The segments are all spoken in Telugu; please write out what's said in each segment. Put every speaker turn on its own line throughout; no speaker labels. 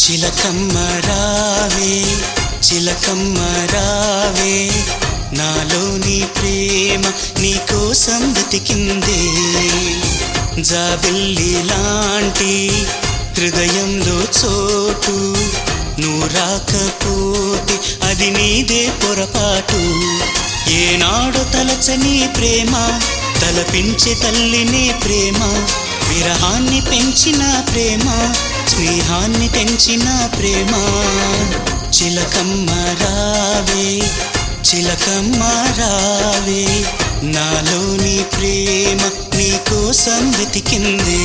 చిలకమ్మ రావే చిలకమ్మ రావే నాలోని ప్రేమ నీకోసం వెతికిందే జాబిల్లి లాంటి హృదయంలో చోటు నువ్వు రాకపోతే అది నీదే పొరపాటు ఏనాడు తలచని ప్రేమ తలపించే తల్లిని ప్రేమ విరహాన్ని పెంచిన ప్రేమ స్నేహాన్ని పెంచిన ప్రేమ చిలకమ్మ రావే చిలకమ్మ రావే నాలోని ప్రేమ నీకోసం వెతికిందే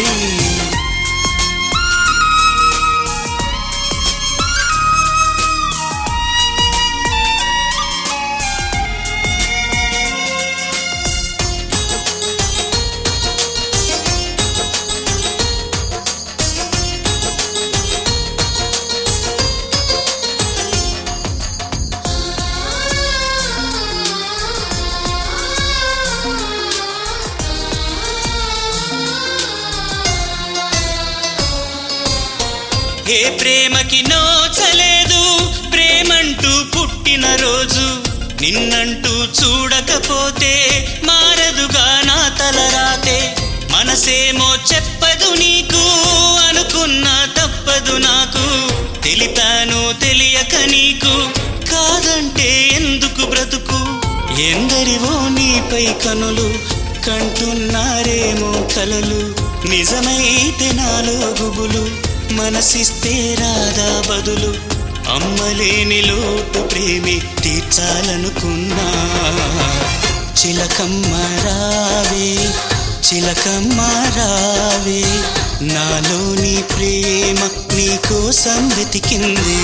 ఏ ప్రేమకి నోచలేదు ప్రేమంటూ పుట్టిన రోజు నిన్నంటూ చూడకపోతే మారదుగా నా తలరాతే మనసేమో చెప్పదు నీకు అనుకున్నా తప్పదు నాకు తెలిపాను తెలియక నీకు కాదంటే ఎందుకు బ్రతుకు ఎందరివో నీపై కనులు కంటున్నారేమో కలలు నిజమైతే నాలో గుబులు మనసిస్తే రాదా బదులు అమ్మలేని లోటు ప్రేమి తీర్చాలనుకున్నా చిలకమ్మ రావే చిలకమ్మ రావే నాలోని ప్రేమ నీకోసం వెతికిందే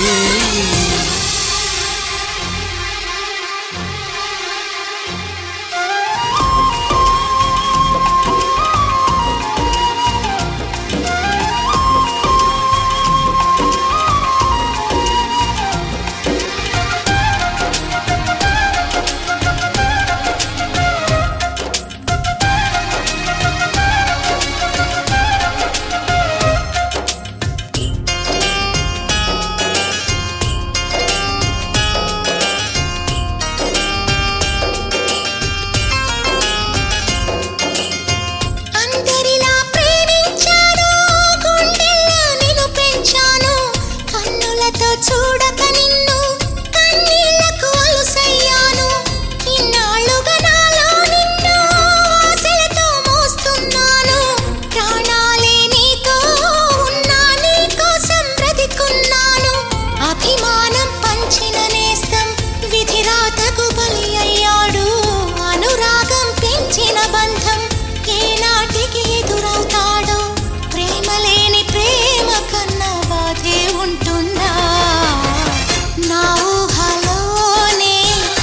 అందరిలా ప్రేమించాను గుండెల్లో నిన్ను పెంచాను కన్నులతో చూడక నిన్ను కన్నీళ్లకు అలుసయ్యాను ఇన్నాళ్ళుగా నాలో నిన్ను ఆశలతో మోస్తున్నాను ప్రాణాలే నీతో ఉన్నా నీ కోసం బ్రతికున్నాను అభిమానం పంచిన నేస్తం విధిరాతకు బలి అయ్యాడు అనురాగం పెంచిన బంధం ఏనాటికి ఎదురవుతాడో ప్రేమ లేని ప్రేమ కన్నా బాధే ఉంటుందా నా ఊహలోనే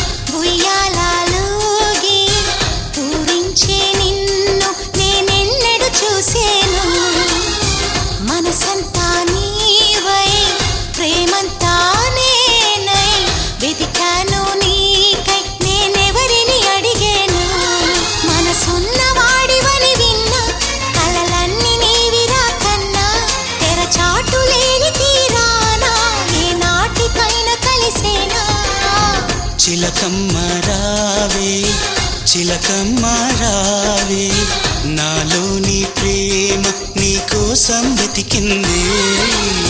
ఉయ్యాలలోగి పూరించే నిన్ను నేనెన్నడు చూసేను మనసంతా నీవై ప్రేమంతా నేనై వెతికాను నీకై నేనెవరిని అడిగాను మనసున్న వాడివని విన్నా కలలన్నీ నీవిరా కన్నా తెరచాటు లేని తీరానా ఏ నాటికైనా కలిసేనా
చిలకమ్మ రావే చిలకమ్మ రావే నాలోని ప్రేమ నీకోసం వెతికిందే